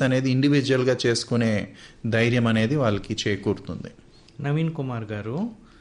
అనేది ఇండివిజువల్గా చేసుకునే ధైర్యం అనేది వాళ్ళకి చేకూరుతుంది నవీన్ కుమార్ గారు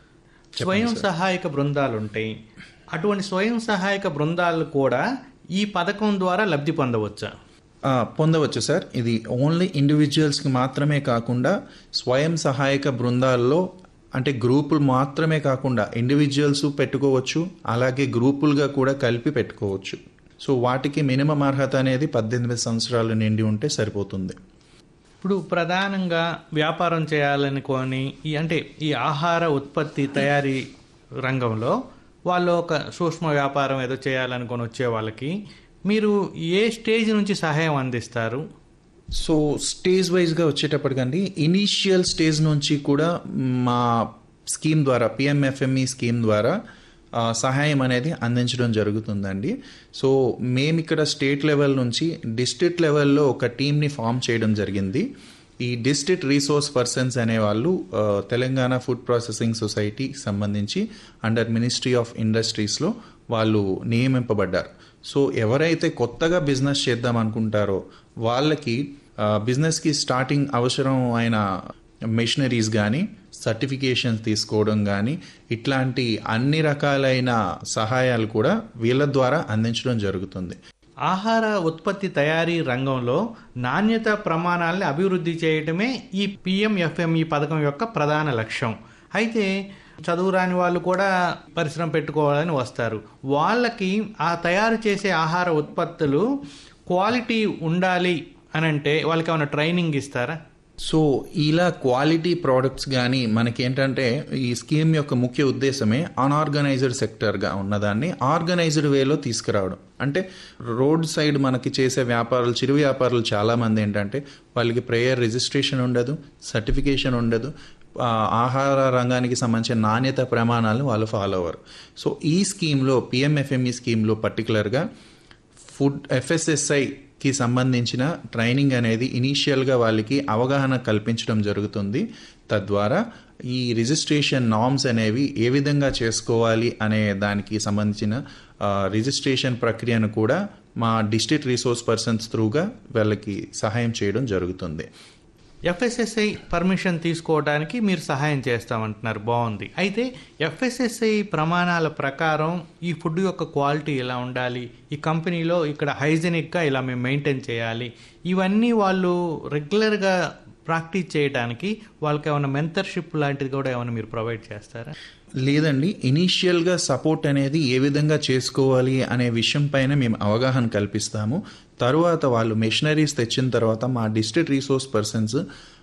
స్వయం సహాయక బృందాలు ఉంటాయి అటువంటి స్వయం సహాయక బృందాలు కూడా ఈ పథకం ద్వారా లబ్ధి పొందవచ్చా ఆ, పొందవచ్చు సార్ ఇది ఓన్లీ ఇండివిజువల్స్కి మాత్రమే కాకుండా స్వయం సహాయక బృందాల్లో అంటే గ్రూపులు మాత్రమే కాకుండా ఇండివిజువల్స్ పెట్టుకోవచ్చు అలాగే గ్రూపులుగా కూడా కలిపి పెట్టుకోవచ్చు సో వాటికి మినిమం అర్హత అనేది పద్దెనిమిది సంవత్సరాలు నిండి ఉంటే సరిపోతుంది ఇప్పుడు ప్రధానంగా వ్యాపారం చేయాలనుకొని ఈ అంటే ఈ ఆహార ఉత్పత్తి తయారీ రంగంలో వాళ్ళు ఒక సూక్ష్మ వ్యాపారం ఏదో చేయాలనుకొని వచ్చే వాళ్ళకి మీరు ఏ స్టేజ్ నుంచి సహాయం అందిస్తారు సో స్టేజ్ వైజ్గా వచ్చేటప్పటికండి ఇనీషియల్ స్టేజ్ నుంచి కూడా మా స్కీమ్ ద్వారా పిఎంఎఫ్ఎంఈ స్కీమ్ ద్వారా ఆ, సహాయం అనేది అందించడం జరుగుతుందండి సో మేము ఇక్కడ స్టేట్ లెవెల్ నుంచి డిస్ట్రిక్ట్ లెవెల్లో ఒక టీమ్ని ఫామ్ చేయడం జరిగింది ఈ డిస్ట్రిక్ట్ రీసోర్స్ పర్సన్స్ అనేవాళ్ళు ఆ, తెలంగాణ ఫుడ్ ప్రాసెసింగ్ సొసైటీ సంబంధించి అండర్ మినిస్ట్రీ ఆఫ్ ఇండస్ట్రీస్లో వాళ్ళు నియమింపబడ్డారు సో ఎవరైతే కొత్తగా బిజినెస్ చేద్దాం అనుకుంటారో వాళ్ళకి ఆ, బిజినెస్కి స్టార్టింగ్ అవసరం అయిన మెషినరీస్ కానీ సర్టిఫికేషన్స్ తీసుకోవడం కానీ ఇట్లాంటి అన్ని రకాలైన సహాయాలు కూడా వీళ్ళ ద్వారా అందించడం జరుగుతుంది ఆహార ఉత్పత్తి తయారీ రంగంలో నాణ్యత ప్రమాణాలని అభివృద్ధి చేయటమే ఈ పిఎంఎఫ్ఎంఈ పథకం యొక్క ప్రధాన లక్ష్యం అయితే చదువు రాని వాళ్ళు కూడా పరిశ్రమ పెట్టుకోవాలని వస్తారు వాళ్ళకి ఆ తయారు చేసే ఆహార ఉత్పత్తులు క్వాలిటీ ఉండాలి అని అంటే వాళ్ళకి ఏమైనా ట్రైనింగ్ ఇస్తారా సో ఇలా క్వాలిటీ ప్రోడక్ట్స్ కానీ మనకేంటంటే ఈ స్కీమ్ యొక్క ముఖ్య ఉద్దేశమే అన్ఆర్గనైజ్డ్ సెక్టర్గా ఉన్నదాన్ని ఆర్గనైజ్డ్ వేలో తీసుకురావడం అంటే రోడ్ సైడ్ మనకి చేసే వ్యాపారాలు చిరు వ్యాపారులు చాలామంది ఏంటంటే వాళ్ళకి ప్రేయర్ రిజిస్ట్రేషన్ ఉండదు సర్టిఫికేషన్ ఉండదు ఆ, ఆహార రంగానికి సంబంధించిన నాణ్యత ప్రమాణాలను వాళ్ళు ఫాలో అవ్వరు సో ఈ స్కీమ్లో పిఎంఎఫ్ఎంఈ స్కీమ్లో పర్టికులర్గా ఫుడ్ ఎఫ్ఎస్ఎస్ఐకి సంబంధించిన ట్రైనింగ్ అనేది ఇనీషియల్గా వాళ్ళకి అవగాహన కల్పించడం జరుగుతుంది తద్వారా ఈ రిజిస్ట్రేషన్ నామ్స్ అనేవి ఏ విధంగా చేసుకోవాలి అనే దానికి సంబంధించిన ఆ, రిజిస్ట్రేషన్ ప్రక్రియను కూడా మా డిస్ట్రిక్ట్ రిసోర్స్ పర్సన్స్ త్రూగా వాళ్ళకి సహాయం చేయడం జరుగుతుంది ఎఫ్ఎస్ఎస్ఐ పర్మిషన్ తీసుకోవడానికి మీరు సహాయం చేస్తామంటున్నారు బాగుంది అయితే ఎఫ్ఎస్ఎస్ఐ ప్రమాణాల ప్రకారం ఈ ఫుడ్ యొక్క క్వాలిటీ ఎలా ఉండాలి ఈ కంపెనీలో ఇక్కడ హైజెనిక్గా ఇలా మేము మెయింటైన్ చేయాలి ఇవన్నీ వాళ్ళు రెగ్యులర్గా ప్రాక్టీస్ చేయడానికి వాళ్ళకి ఏమైనా మెంటర్షిప్ లాంటిది కూడా ఏమైనా మీరు ప్రొవైడ్ చేస్తారా లేదండి ఇనీషియల్గా సపోర్ట్ అనేది ఏ విధంగా చేసుకోవాలి అనే విషయం పైన మేము అవగాహన కల్పిస్తాము తరువాత వాళ్ళు మెషినరీస్ తెచ్చిన తర్వాత మా డిస్ట్రిక్ట్ రీసోర్స్ పర్సన్స్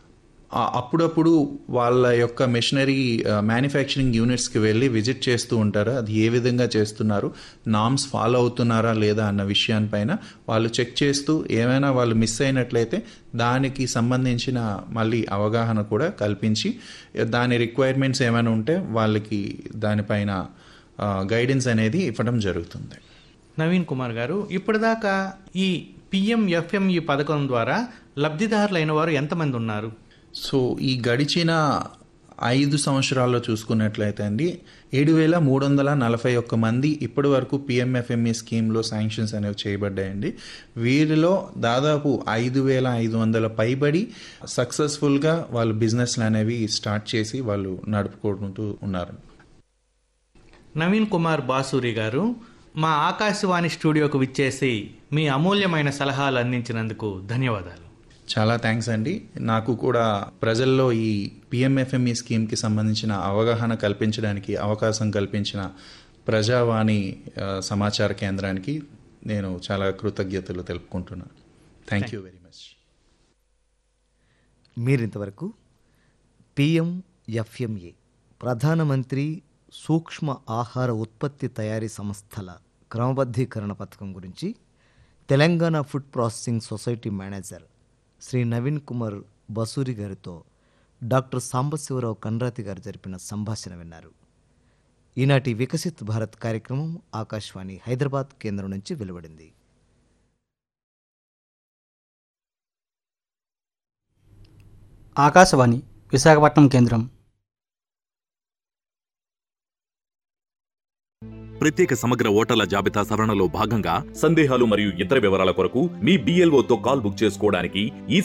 అప్పుడప్పుడు వాళ్ళ యొక్క మెషినరీ మ్యానుఫ్యాక్చరింగ్ యూనిట్స్కి వెళ్ళి విజిట్ చేస్తూ ఉంటారు అది ఏ విధంగా చేస్తున్నారు నామ్స్ ఫాలో అవుతున్నారా లేదా అన్న విషయాన్పైన వాళ్ళు చెక్ చేస్తూ ఏమైనా వాళ్ళు మిస్ అయినట్లయితే దానికి సంబంధించిన మళ్ళీ అవగాహన కూడా కల్పించి దాని రిక్వైర్మెంట్స్ ఏమైనా ఉంటే వాళ్ళకి దానిపైన గైడెన్స్ అనేది ఇవ్వడం జరుగుతుంది నవీన్ కుమార్ గారు ఇప్పటిదాకా ఈ పిఎంఎఫ్ఎంఈ పథకం ద్వారా లబ్ధిదారులైన వారు ఎంతమంది ఉన్నారు సో ఈ గడిచిన ఐదు సంవత్సరాల్లో చూసుకున్నట్లయితే అండి ఏడు వేల మూడు వందల నలభై ఒక్క మంది ఇప్పటి వరకు పిఎంఎఫ్ఎంఈ స్కీమ్లో శాంక్షన్స్ అనేవి చేయబడ్డాయండి వీరిలో దాదాపు ఐదు వేల ఐదు వందల పైబడి సక్సెస్ఫుల్గా వాళ్ళు బిజినెస్లు అనేవి స్టార్ట్ చేసి వాళ్ళు నడుపుకుంటూ ఉన్నారు నవీన్ కుమార్ బాసూరి గారు మా ఆకాశవాణి స్టూడియోకు విచ్చేసి మీ అమూల్యమైన సలహాలు అందించినందుకు ధన్యవాదాలు చాలా థ్యాంక్స్ అండి నాకు కూడా ప్రజల్లో ఈ పిఎంఎఫ్ఎంఈ స్కీమ్కి సంబంధించిన అవగాహన కల్పించడానికి అవకాశం కల్పించిన ప్రజావాణి ఆ, సమాచార కేంద్రానికి నేను చాలా కృతజ్ఞతలు తెలుపుకుంటున్నాను థ్యాంక్ యూ వెరీ మచ్ మీరింతవరకు పిఎం ఎఫ్ఎంఏ ప్రధానమంత్రి సూక్ష్మ ఆహార ఉత్పత్తి తయారీ సంస్థల క్రమబద్ధీకరణ పథకం గురించి Telangana food processing society manager Shri Naveen Kumar Basuri గారితో డాక్టర్ సాంబశివరావు కండ్రాతి గారు జరిపిన సంభాషణ విన్నారు ఈనాటి వికసిత్ భారత్ కార్యక్రమం ఆకాశవాణి హైదరాబాద్ కేంద్రం నుంచి వెలువడింది ఆకాశవాణి విశాఖపట్నం కేంద్రం ప్రత్యేక సమగ్ర ఓటర్ల జాబితా సవరణలో భాగంగా సందేహాలు మరియు ఇతర వివరాల కొరకు మీ BLO తో కాల్ బుక్ చేసుకోవడానికి ఈ